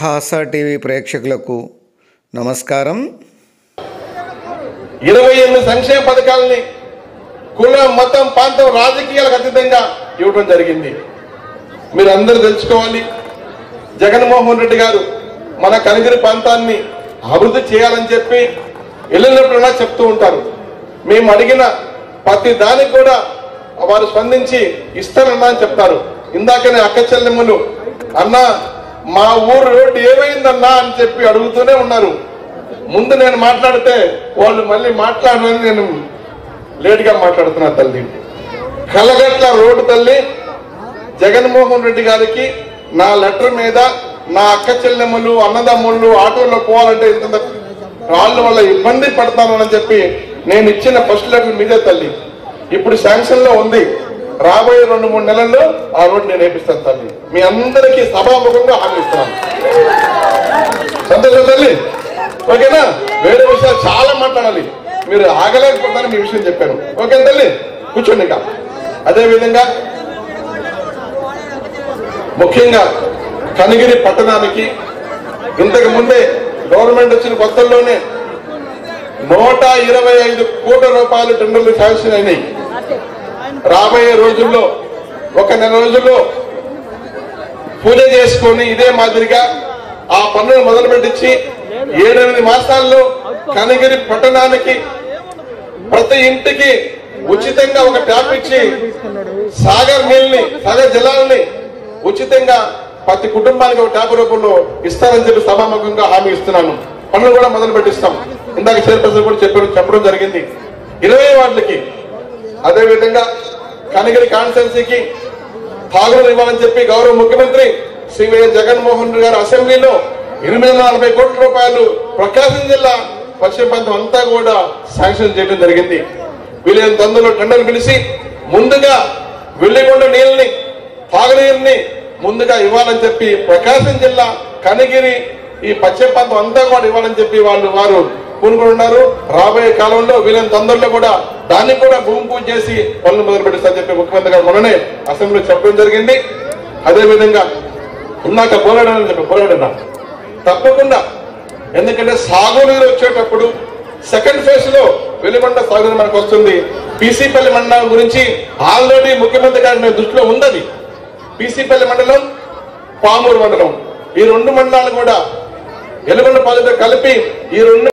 హాసా TV ప్రేక్షకులకు నమస్కారం ఇరవై ఎనిమిది సంక్షేమ పథకాలని కుల మతం ప్రాంతం రాజకీయాలకు అతీతంగా ఇవ్వడం జరిగింది మీరు అందరూ తెలుసుకోవాలి జగన్మోహన్ రెడ్డి గారు మన కనిగిరి ప్రాంతాన్ని అభివృద్ధి చేయాలని చెప్పి వెళ్ళినప్పుడల్లా చెప్తూ ఉంటారు మేము అడిగిన ప్రతి దానికి కూడా వారు స్పందించి ఇస్తానన్నా అని చెప్తారు ఇందాకనే అక్క చెల్లెమ్మలు అన్నా మా ఊరు రోడ్డు ఏమైందన్నా అని చెప్పి అడుగుతూనే ఉన్నారు ముందు నేను మాట్లాడితే వాళ్ళు మళ్ళీ మాట్లాడరని నేను లేట్గా మాట్లాడుతున్నా తల్లి కలగట్ల రోడ్డు తల్లి జగన్మోహన్ రెడ్డి గారికి నా లెటర్ మీద నా అక్క చెల్లెమ్మలు అన్నదమ్ముళ్ళు ఆటోలో పోవాలంటే ఇంత రాళ్ళ వల్ల ఇబ్బంది పడతాను అని చెప్పి నేను ఇచ్చిన ఫస్ట్ లెటర్ మీదే తల్లి ఇప్పుడు శాంక్షన్ లో ఉంది రాబోయే రెండు మూడు నెలల్లో ఆ రోడ్డు నేను వేపిస్తాను తల్లి మీ అందరికీ సభాముఖంగా హామీ ఇస్తున్నాను సంతోషం తల్లి ఓకేనా వేరే విషయాలు చాలా మాట్లాడాలి మీరు ఆగలేకపోతారని మీ విషయం చెప్పాను ఓకే తల్లి కూర్చోండి ఇంకా అదే విధంగా ముఖ్యంగా కనిగిరి పట్టణానికి ఇంతకు ముందే గవర్నమెంట్ వచ్చిన కొత్తల్లోనే నూట ఇరవై ఐదు కోట్ల రూపాయలు టెండర్లు శాంక్షన్ అయినాయి రాబోయే రోజుల్లో ఒక నెల రోజుల్లో పూజ చేసుకొని ఇదే మాదిరిగా ఆ పన్నును మొదలు పెట్టించి ఏడెనిమిది మాసాల్లో కనగిరి పట్టణానికి ప్రతి ఇంటికి ఉచితంగా ఒక ట్యాప్ ఇచ్చి సాగర్ నీళ్ళని సాగర్ జలాలని ఉచితంగా ప్రతి కుటుంబానికి ఒక ట్యాప్ రూపంలో ఇస్తారని చెప్పి సభాముఖంగా హామీ ఇస్తున్నాను పనులు కూడా మొదలు పెట్టిస్తాం ఇందాక చైర్పర్సన్ కూడా చెప్పడం చెప్పడం జరిగింది ఇరవై వార్డులకి అదే విధంగా కనగిరి కాన్స్టెన్సీకి తాగునీరు ఇవ్వాలని చెప్పి గౌరవ ముఖ్యమంత్రి శ్రీ వైఎస్ జగన్మోహన్ రెడ్డి గారు అసెంబ్లీలో ఎనిమిది వందల నలభై కోట్ల రూపాయలు ప్రకాశం జిల్లా పశ్చిమ ప్రాంతం అంతా కూడా శాంక్షన్ చేయడం జరిగింది వీలైన తొందరలో టెండర్ పిలిచి ముందుగా వెల్లిగొండ నీళ్ళని తాగునీరుని ముందుగా ఇవ్వాలని చెప్పి ప్రకాశం జిల్లా కనిగిరి ఈ పశ్చిమ ప్రాంతం అంతా కూడా ఇవ్వాలని చెప్పి వాళ్ళు వారు పూనుకొని ఉన్నారు రాబోయే కాలంలో వీలైన తొందరలో కూడా దాన్ని కూడా భూమి పూజ చేసి పనులు మొదలు పెడుస్తారని చెప్పి ముఖ్యమంత్రి గారు మొన్ననే అసెంబ్లీలో చెప్పడం జరిగింది అదే విధంగా ఇందాక పోరాడని చెప్పి పోరాడన్నా తప్పకుండా ఎందుకంటే సాగునీరు వచ్చేటప్పుడు సెకండ్ ఫేజ్ లో వెలుబండ సాగునీరు మనకు వస్తుంది పీసీపల్లి మండలం గురించి ఆల్రెడీ ముఖ్యమంత్రి గారి దృష్టిలో ఉందది పీసీపల్లి మండలం పామూరు మండలం ఈ రెండు మండలాలు కూడా వెలుగొండ ప్రాజెక్టు కలిపి ఈ రెండు